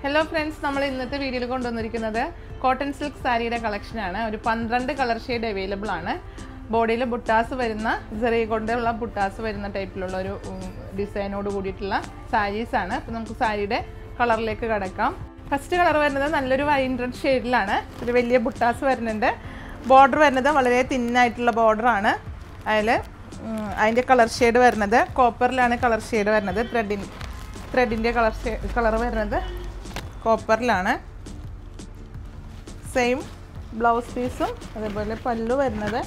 hello friends നമ്മൾ ഇന്നത്തെ വീഡിയോയിൽ കൊണ്ടുവന്നിരിക്കുന്നത് കോട്ടൺ സിൽക്ക് സാരിയുടെ കളക്ഷനാണ് ഒരു പന്ത്രണ്ട് കളർ ഷെയ്ഡ് അവൈലബിൾ ആണ് ബോഡിയിൽ ബുട്ടാസ് വരുന്ന ചെറിയ കൊണ്ടുള്ള ബുട്ടാസ് വരുന്ന ടൈപ്പിലുള്ള ഒരു ഡിസൈനോട് കൂടിയിട്ടുള്ള സാരീസ് ആണ് അപ്പോൾ നമുക്ക് സാരിയുടെ കളറിലേക്ക് കിടക്കാം ഫസ്റ്റ് കളർ വരുന്നത് നല്ലൊരു വൈൻ റെഡ് ഷെയ്ഡിലാണ് ഒരു വലിയ ബുട്ടാസ് വരുന്നുണ്ട് ബോർഡർ വരുന്നത് വളരെ തിന്നായിട്ടുള്ള ബോർഡറാണ് അതിൽ അതിൻ്റെ കളർ ഷെയ്ഡ് വരുന്നത് കോപ്പറിലാണ് കളർ ഷെയ്ഡ് വരുന്നത് ത്രെഡിൻ ത്രെഡിൻ്റെ കളർ കളർ വരുന്നത് കോപ്പറിലാണ് സെയിം ബ്ലൗസ് പീസും അതേപോലെ പല്ലു വരുന്നത്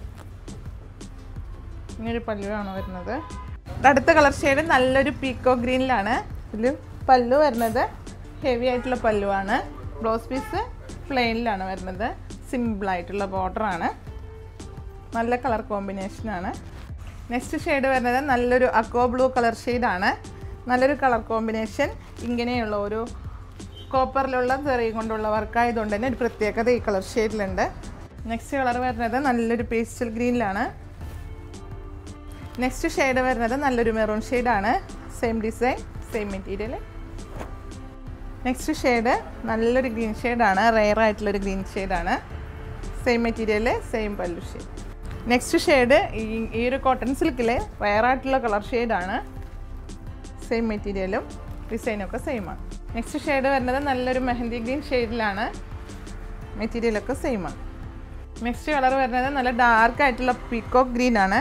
ഇങ്ങനൊരു പല്ലുവാണ് വരുന്നത് അടുത്ത കളർ ഷെയ്ഡ് നല്ലൊരു പീക്കോ ഗ്രീനിലാണ് ഇതിൽ പല്ലു വരുന്നത് ഹെവി ആയിട്ടുള്ള പല്ലുവാണ് ബ്ലൗസ് പീസ് പ്ലെയിനിലാണ് വരുന്നത് സിമ്പിളായിട്ടുള്ള ബോർഡറാണ് നല്ല കളർ കോമ്പിനേഷനാണ് നെക്സ്റ്റ് ഷെയ്ഡ് വരുന്നത് നല്ലൊരു അക്വ ബ്ലൂ കളർ ഷെയ്ഡാണ് നല്ലൊരു കളർ കോമ്പിനേഷൻ ഇങ്ങനെയുള്ള ഒരു കോപ്പറിലുള്ള ചെറിയും കൊണ്ടുള്ള വർക്കായതുകൊണ്ട് തന്നെ ഒരു പ്രത്യേകത ഈ കളർ ഷെയ്ഡിലുണ്ട് നെക്സ്റ്റ് കളർ വരുന്നത് നല്ലൊരു പേസ്റ്റൽ ഗ്രീനിലാണ് നെക്സ്റ്റ് ഷെയ്ഡ് വരുന്നത് നല്ലൊരു മെറൂൺ ഷെയ്ഡാണ് same design same material next shade നല്ലൊരു ഗ്രീൻ ഷെയ്ഡാണ് റെയർ ആയിട്ടുള്ളൊരു ഗ്രീൻ ഷെയ്ഡാണ് സെയിം മെറ്റീരിയൽ സെയിം പല്ലു ഷെയ്ഡ് നെക്സ്റ്റ് ഷെയ്ഡ് ഈ ഈ ഒരു കോട്ടൺ സിൽക്കിൽ റെയർ ആയിട്ടുള്ള കളർ ഷെയ്ഡാണ് സെയിം മെറ്റീരിയലും ഡിസൈനും ഒക്കെ സെയിം ആണ് നെക്സ്റ്റ് ഷെയ്ഡ് വരുന്നത് നല്ലൊരു മെഹന്തി ഗ്രീൻ ഷെയ്ഡിലാണ് മെറ്റീരിയലൊക്കെ സെയിം ആണ് നെക്സ്റ്റ് കളർ വരുന്നത് നല്ല ഡാർക്ക് ആയിട്ടുള്ള പീക്കോക്ക് ഗ്രീൻ ആണ്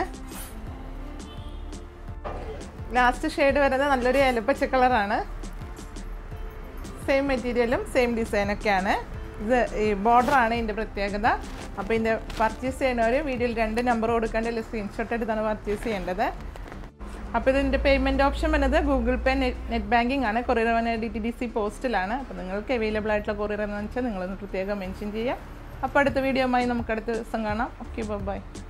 ലാസ്റ്റ് ഷെയ്ഡ് വരുന്നത് നല്ലൊരു ഇലപ്പച്ച കളറാണ് സെയിം മെറ്റീരിയലും സെയിം ഡിസൈനൊക്കെയാണ് ഇത് ഈ ബോർഡറാണ് ഇതിൻ്റെ പ്രത്യേകത അപ്പോൾ ഇതിൻ്റെ പർച്ചേസ് ചെയ്യുന്നവർ വീഡിയോയിൽ രണ്ട് നമ്പർ കൊടുക്കേണ്ട അല്ലെങ്കിൽ സ്ക്രീൻഷോട്ട് എടുത്താണ് പർച്ചേസ് ചെയ്യേണ്ടത് അപ്പോൾ ഇതിൻ്റെ പേയ്മെൻറ്റ് ഓപ്ഷൻ വരുന്നത് Google Pay net net banking ആണ് കൊറിയർ വന്ന ഡി ടി ഡി സി പോസ്റ്റിലാണ് അപ്പോൾ നിങ്ങൾക്ക് അവൈലബിൾ ആയിട്ടുള്ള കൊറിയർ എന്ന് വെച്ചാൽ നിങ്ങളൊന്ന് പ്രത്യേകം മെൻഷൻ ചെയ്യാം അപ്പോൾ അടുത്ത വീഡിയോയുമായി നമുക്ക് അടുത്ത ദിവസം കാണാം ഓക്കെ ബൈ